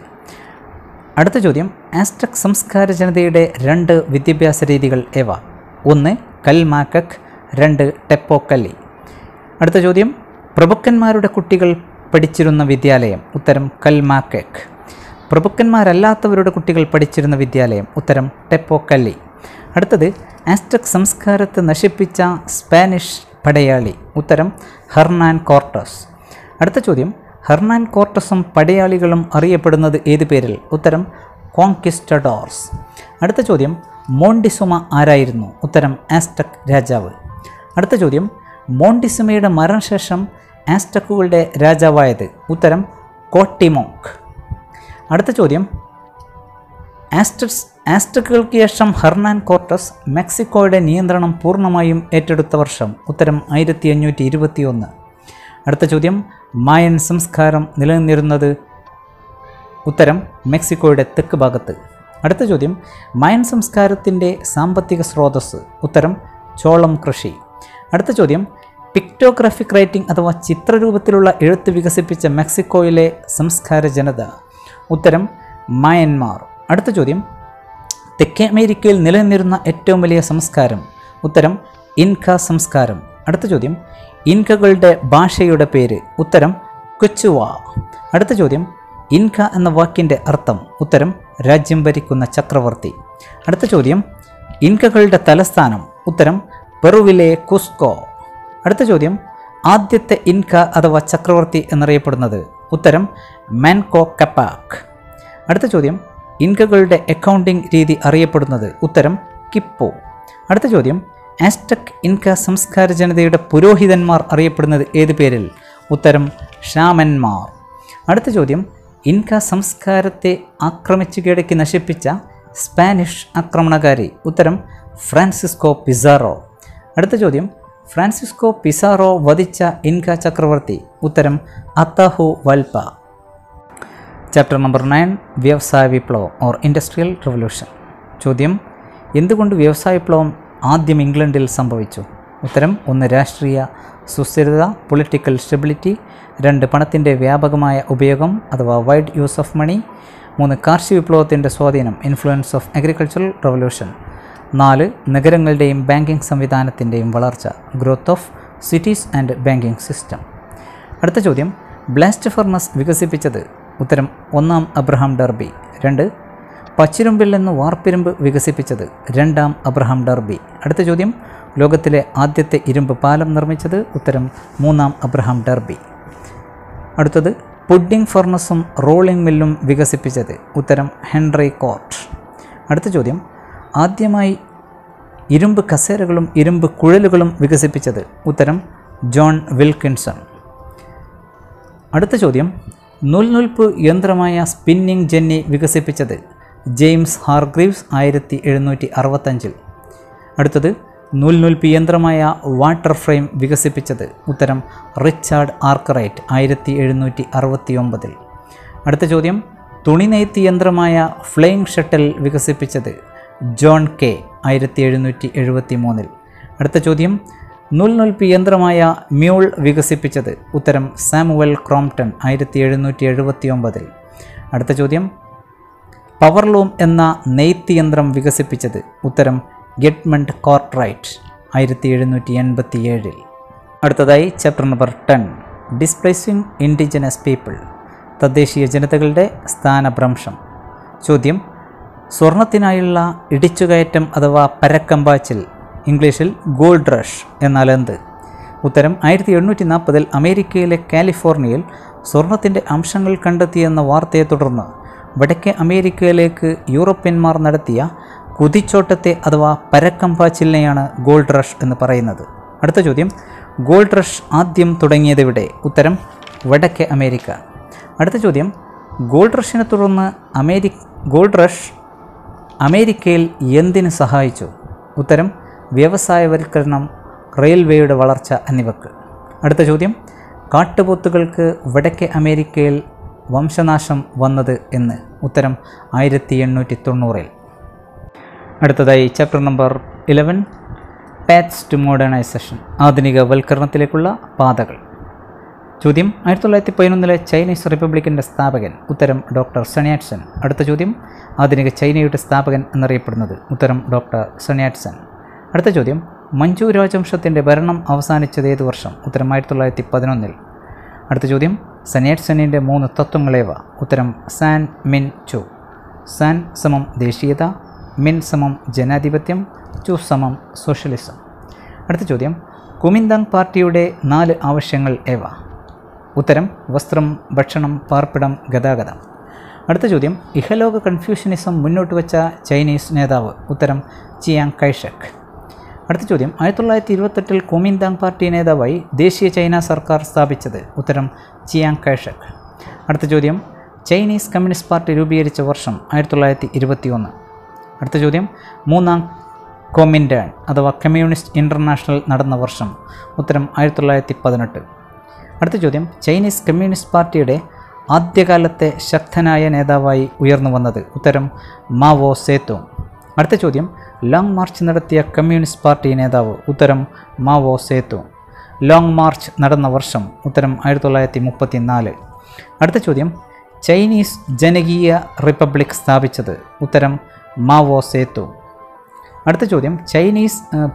അടുത്ത ചോദ്യം ആസ്റ്റക് സംസ്കാര ജനതയുടെ രണ്ട് വിദ്യാഭ്യാസ രീതികൾ ഏവ ഒന്ന് കൽമാക്കക് രണ്ട് ടെപ്പോക്കല്ലി അടുത്ത ചോദ്യം പ്രഭുക്കന്മാരുടെ കുട്ടികൾ പഠിച്ചിരുന്ന വിദ്യാലയം ഉത്തരം കൽമാക്കക് പ്രഭുക്കന്മാരല്ലാത്തവരുടെ കുട്ടികൾ പഠിച്ചിരുന്ന വിദ്യാലയം ഉത്തരം ടെപ്പോക്കല്ലി അടുത്തത് ആസ്റ്റക് സംസ്കാരത്തെ നശിപ്പിച്ച സ്പാനിഷ് പടയാളി ഉത്തരം ഹെർനാൻ കോർട്ടസ് അടുത്ത ചോദ്യം ഹെർനാൻ കോർട്ടസും പടയാളികളും അറിയപ്പെടുന്നത് ഏത് പേരിൽ ഉത്തരം കോൺകിസ്റ്റഡോർസ് അടുത്ത ചോദ്യം മോണ്ടിസുമ ആരായിരുന്നു ഉത്തരം ആസ്റ്റക് രാജാവ് അടുത്ത ചോദ്യം മോണ്ടിസുമയുടെ മരണശേഷം ആസ്റ്റക്കുകളുടെ രാജാവായത് ഉത്തരം കോട്ടിമോക്ക് അടുത്ത ചോദ്യം ആസ്റ്റസ് ആസ്റ്റക്കുകൾക്ക് ശേഷം ഹെർനാൻ കോർട്ടസ് മെക്സിക്കോയുടെ നിയന്ത്രണം പൂർണ്ണമായും ഏറ്റെടുത്ത വർഷം ഉത്തരം ആയിരത്തി അഞ്ഞൂറ്റി ഇരുപത്തി ഒന്ന് അടുത്ത ചോദ്യം മായൻ സംസ്കാരം നിലനിന്നിരുന്നത് ഉത്തരം മെക്സിക്കോയുടെ തെക്ക് ഭാഗത്ത് അടുത്ത ചോദ്യം മായൻ സംസ്കാരത്തിൻ്റെ സാമ്പത്തിക സ്രോതസ്സ് ഉത്തരം ചോളം കൃഷി അടുത്ത ചോദ്യം പിക്ടോഗ്രാഫിക് റൈറ്റിംഗ് അഥവാ ചിത്രരൂപത്തിലുള്ള എഴുത്ത് വികസിപ്പിച്ച മെക്സിക്കോയിലെ സംസ്കാര ജനത ഉത്തരം മായന്മാർ അടുത്ത ചോദ്യം തെക്കേ അമേരിക്കയിൽ നിലനിന്നിരുന്ന ഏറ്റവും വലിയ സംസ്കാരം ഉത്തരം ഇൻക സംസ്കാരം അടുത്ത ചോദ്യം ഇൻകകളുടെ ഭാഷയുടെ പേര് ഉത്തരം കൊച്ചുവ അടുത്ത ചോദ്യം ഇൻക എന്ന വാക്കിൻ്റെ അർത്ഥം ഉത്തരം രാജ്യം ഭരിക്കുന്ന ചക്രവർത്തി അടുത്ത ചോദ്യം ഇൻകകളുടെ തലസ്ഥാനം ഉത്തരം പെറുവിലെ കുസ്കോ അടുത്ത ചോദ്യം ആദ്യത്തെ ഇൻക അഥവാ ചക്രവർത്തി എന്നറിയപ്പെടുന്നത് ഉത്തരം മാൻകോ കപ്പാക് അടുത്ത ചോദ്യം ഇൻകകളുടെ അക്കൗണ്ടിംഗ് രീതി അറിയപ്പെടുന്നത് ഉത്തരം കിപ്പോ അടുത്ത ചോദ്യം ആസ്റ്റക് ഇൻക സംസ്കാര ജനതയുടെ പുരോഹിതന്മാർ അറിയപ്പെടുന്നത് ഏത് പേരിൽ ഉത്തരം ഷാമന്മാർ അടുത്ത ചോദ്യം ഇൻക സംസ്കാരത്തെ ആക്രമിച്ചു കീഴടക്കി നശിപ്പിച്ച സ്പാനിഷ് ആക്രമണകാരി ഉത്തരം ഫ്രാൻസിസ്കോ പിസാറോ അടുത്ത ചോദ്യം ഫ്രാൻസിസ്കോ പിസാറോ വധിച്ച ഇൻക ചക്രവർത്തി ഉത്തരം Atahualpa chapter number nine വ്യവസായ വിപ്ലവം ഓർ ഇൻഡസ്ട്രിയൽ റവല്യൂഷൻ ചോദ്യം എന്തുകൊണ്ട് വ്യവസായ വിപ്ലവം ആദ്യം ഇംഗ്ലണ്ടിൽ സംഭവിച്ചു ഉത്തരം ഒന്ന് രാഷ്ട്രീയ സുസ്ഥിരത പൊളിറ്റിക്കൽ സ്റ്റെബിലിറ്റി രണ്ട് പണത്തിൻ്റെ വ്യാപകമായ ഉപയോഗം അഥവാ വൈഡ് യൂസ് ഓഫ് മണി മൂന്ന് കാർഷിക വിപ്ലവത്തിൻ്റെ സ്വാധീനം ഇൻഫ്ലുവൻസ് ഓഫ് അഗ്രികൾച്ചറൽ റവല്യൂഷൻ നാല് നഗരങ്ങളുടെയും ബാങ്കിംഗ് സംവിധാനത്തിൻ്റെയും വളർച്ച growth of cities and banking system അടുത്ത ചോദ്യം ബ്ലാസ്റ്റ് ഫർണസ് വികസിപ്പിച്ചത് ഉത്തരം ഒന്നാം അബ്രഹാം ഡർബി രണ്ട് പച്ചിരുമ്പിൽ നിന്ന് വാർപ്പിരുമ്പ് വികസിപ്പിച്ചത് രണ്ടാം അബ്രഹാം ഡർബി അടുത്ത ചോദ്യം ലോകത്തിലെ ആദ്യത്തെ ഇരുമ്പ് പാലം നിർമ്മിച്ചത് ഉത്തരം മൂന്നാം അബ്രഹാം ഡർബി അടുത്തത് പുഡിംഗ് ഫർണസും റോളിംഗ് മില്ലും വികസിപ്പിച്ചത് ഉത്തരം ഹെൻറി കോർട്ട് അടുത്ത ചോദ്യം ആദ്യമായി ഇരുമ്പ് കസേരകളും ഇരുമ്പ് കുഴലുകളും വികസിപ്പിച്ചത് ഉത്തരം ജോൺ വിൽക്കിൻസൺ അടുത്ത ചോദ്യം നൂൽനൂൽപ്പ് യന്ത്രമായ സ്പിന്നിംഗ് ജെന്നി വികസിപ്പിച്ചത് ജെയിംസ് ഹാർഗ്രീവ്സ് ആയിരത്തി എഴുന്നൂറ്റി അറുപത്തഞ്ചിൽ അടുത്തത് നൂൽനൂൽപ്പ് യന്ത്രമായ വാട്ടർ ഫ്രെയിം വികസിപ്പിച്ചത് ഉത്തരം റിച്ചാർഡ് ആർക്കറൈറ്റ് ആയിരത്തി എഴുന്നൂറ്റി അറുപത്തി ഒമ്പതിൽ അടുത്ത ചോദ്യം തുണിനെയ്ത്ത് യന്ത്രമായ ഫ്ലെയിങ് ഷട്ടൽ വികസിപ്പിച്ചത് ജോൺ കെ ആയിരത്തി എഴുന്നൂറ്റി എഴുപത്തി മൂന്നിൽ അടുത്ത ചോദ്യം നൂൽനൂൽപ്പ് യന്ത്രമായ മ്യൂൾ വികസിപ്പിച്ചത് ഉത്തരം സാമുവൽ ക്രോംപ്ടൺ ആയിരത്തി എഴുന്നൂറ്റി എഴുപത്തി ഒമ്പതിൽ അടുത്ത ചോദ്യം പവർലൂം എന്ന നെയ്ത്ത് യന്ത്രം വികസിപ്പിച്ചത് ഉത്തരം ഗെറ്റ്മണ്ട് കോർട്ട്റൈറ്റ് ആയിരത്തി എഴുന്നൂറ്റി എൺപത്തി ഏഴിൽ അടുത്തതായി chapter number ten displacing indigenous people തദ്ദേശീയ ജനതകളുടെ സ്ഥാനഭ്രംശം ചോദ്യം സ്വർണത്തിനായുള്ള ഇടിച്ചുകയറ്റം അഥവാ പരക്കമ്പാച്ചിൽ ഇംഗ്ലീഷിൽ ഗോൾഡ് റഷ് എന്നാൽ എന്ത് ഉത്തരം ആയിരത്തി എണ്ണൂറ്റി നാൽപ്പതിൽ അമേരിക്കയിലെ കാലിഫോർണിയയിൽ സ്വർണത്തിൻ്റെ അംശങ്ങൾ കണ്ടെത്തിയെന്ന വാർത്തയെ തുടർന്ന് വടക്കേ അമേരിക്കയിലേക്ക് യൂറോപ്യന്മാർ നടത്തിയ കുതിച്ചോട്ടത്തെ അഥവാ പരക്കമ്പാച്ചിലിനെയാണ് ഗോൾഡ് റഷ് എന്ന് പറയുന്നത് അടുത്ത ചോദ്യം ഗോൾഡ് റഷ് ആദ്യം തുടങ്ങിയതെവിടെ ഉത്തരം വടക്കേ അമേരിക്ക അടുത്ത ചോദ്യം ഗോൾഡ് റഷിനെ തുടർന്ന് അമേരി ഗോൾഡ് റഷ് അമേരിക്കയിൽ എന്തിന് സഹായിച്ചു ഉത്തരം വ്യവസായവൽക്കരണം റെയിൽവേയുടെ വളർച്ച എന്നിവക്ക് അടുത്ത ചോദ്യം കാട്ടുപോത്തുകൾക്ക് വടക്കേ അമേരിക്കയിൽ വംശനാശം വന്നത് എന്ന് ഉത്തരം ആയിരത്തി എണ്ണൂറ്റി തൊണ്ണൂറിൽ അടുത്തതായി chapter number eleven paths to modernisation ആധുനികവൽക്കരണത്തിലേക്കുള്ള പാതകൾ ചോദ്യം ആയിരത്തി തൊള്ളായിരത്തി പതിനൊന്നിലെ ചൈനീസ് റിപ്പബ്ലിക്കിൻ്റെ സ്ഥാപകൻ ഉത്തരം ഡോക്ടർ സണിയാറ്റ്സൺ അടുത്ത ചോദ്യം ആധുനിക ചൈനയുടെ സ്ഥാപകൻ എന്നറിയപ്പെടുന്നത് ഉത്തരം ഡോക്ടർ സണിയാറ്റ്സൺ അടുത്ത ചോദ്യം മഞ്ജു രാജവംശത്തിൻ്റെ ഭരണം അവസാനിച്ചത് ഏത് വർഷം ഉത്തരം ആയിരത്തി തൊള്ളായിരത്തി പതിനൊന്നിൽ അടുത്ത ചോദ്യം സനിയാറ്റ്സണിൻ്റെ മൂന്ന് തത്വങ്ങളേവ ഉത്തരം സാൻ മിൻ ചു സാൻ സമം ദേശീയത മിൻ സമം ജനാധിപത്യം ചു സമം സോഷ്യലിസം അടുത്ത ചോദ്യം കുമിന്താങ് പാർട്ടിയുടെ നാല് ആവശ്യങ്ങൾ ഏവ ഉത്തരം വസ്ത്രം ഭക്ഷണം പാർപ്പിടം ഗതാഗതം അടുത്ത ചോദ്യം ഇഹലോക കൺഫ്യൂഷനിസം മുന്നോട്ട് വച്ച ചൈനീസ് നേതാവ് ഉത്തരം ചിയാങ് കൈഷക് അടുത്ത ചോദ്യം ആയിരത്തി തൊള്ളായിരത്തി ഇരുപത്തെട്ടിൽ കുമിന്താങ് പാർട്ടി നേതാവായി ദേശീയ ചൈന സർക്കാർ സ്ഥാപിച്ചത് ഉത്തരം ചിയാങ് കൈഷക് അടുത്ത ചോദ്യം ചൈനീസ് കമ്മ്യൂണിസ്റ്റ് പാർട്ടി രൂപീകരിച്ച വർഷം ആയിരത്തി തൊള്ളായിരത്തി ഇരുപത്തി ഒന്ന് അടുത്ത ചോദ്യം മൂന്നാം കോമിൻഡാൻ അഥവാ കമ്മ്യൂണിസ്റ്റ് ഇൻ്റർനാഷണൽ നടന്ന വർഷം ഉത്തരം ആയിരത്തി തൊള്ളായിരത്തി പതിനെട്ട് അടുത്ത ചോദ്യം ചൈനീസ് കമ്മ്യൂണിസ്റ്റ് പാർട്ടിയുടെ ആദ്യകാലത്തെ ശക്തനായ നേതാവായി ഉയർന്നു വന്നത് ഉത്തരം മാവോ സേത്തുങ് അടുത്ത ചോദ്യം ലോങ് മാർച്ച് നടത്തിയ കമ്മ്യൂണിസ്റ്റ് പാർട്ടി നേതാവ് ഉത്തരം മാവോ സേത്തുങ് ലോങ് മാർച്ച് നടന്ന വർഷം ഉത്തരം ആയിരത്തി തൊള്ളായിരത്തി മുപ്പത്തി നാല് അടുത്ത ചോദ്യം ചൈനീസ് ജനകീയ റിപ്പബ്ലിക് സ്ഥാപിച്ചത് ഉത്തരം മാവോ സേത്തു അടുത്ത ചോദ്യം Chinese uh,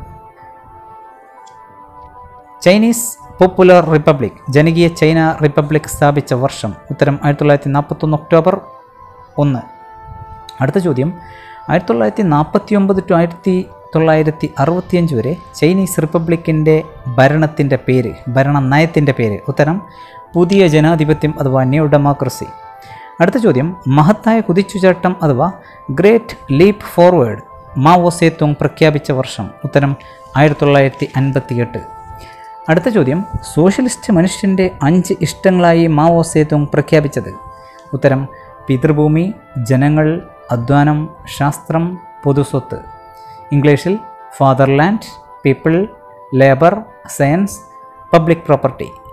Chinese popular republic ജനകീയ ചൈന റിപ്പബ്ലിക് സ്ഥാപിച്ച വർഷം ഉത്തരം ആയിരത്തി തൊള്ളായിരത്തി നാൽപ്പത്തൊന്ന് ഒക്ടോബർ ഒന്ന് അടുത്ത ചോദ്യം ആയിരത്തി തൊള്ളായിരത്തി നാൽപ്പത്തി ഒമ്പത് ടു ആയിരത്തി തൊള്ളായിരത്തി അറുപത്തിയഞ്ച് വരെ ചൈനീസ് റിപ്പബ്ലിക്കിൻ്റെ ഭരണത്തിൻ്റെ പേര് ഭരണ നയത്തിൻ്റെ പേര് ഉത്തരം പുതിയ ജനാധിപത്യം അഥവാ ന്യൂ ഡെമോക്രസി അടുത്ത ചോദ്യം മഹത്തായ കുതിച്ചുചാട്ടം അഥവാ great leap forward Mao Zedong പ്രഖ്യാപിച്ച വർഷം ഉത്തരം ആയിരത്തി തൊള്ളായിരത്തി അൻപത്തി എട്ട് അടുത്ത ചോദ്യം സോഷ്യലിസ്റ്റ് മനുഷ്യൻ്റെ അഞ്ച് ഇഷ്ടങ്ങളായി മാവോ സേതുങ് പ്രഖ്യാപിച്ചത് ഉത്തരം പിതൃഭൂമി ജനങ്ങൾ അധ്വാനം ശാസ്ത്രം പൊതുസ്വത്ത് ഇംഗ്ലീഷിൽ fatherland people labour science public property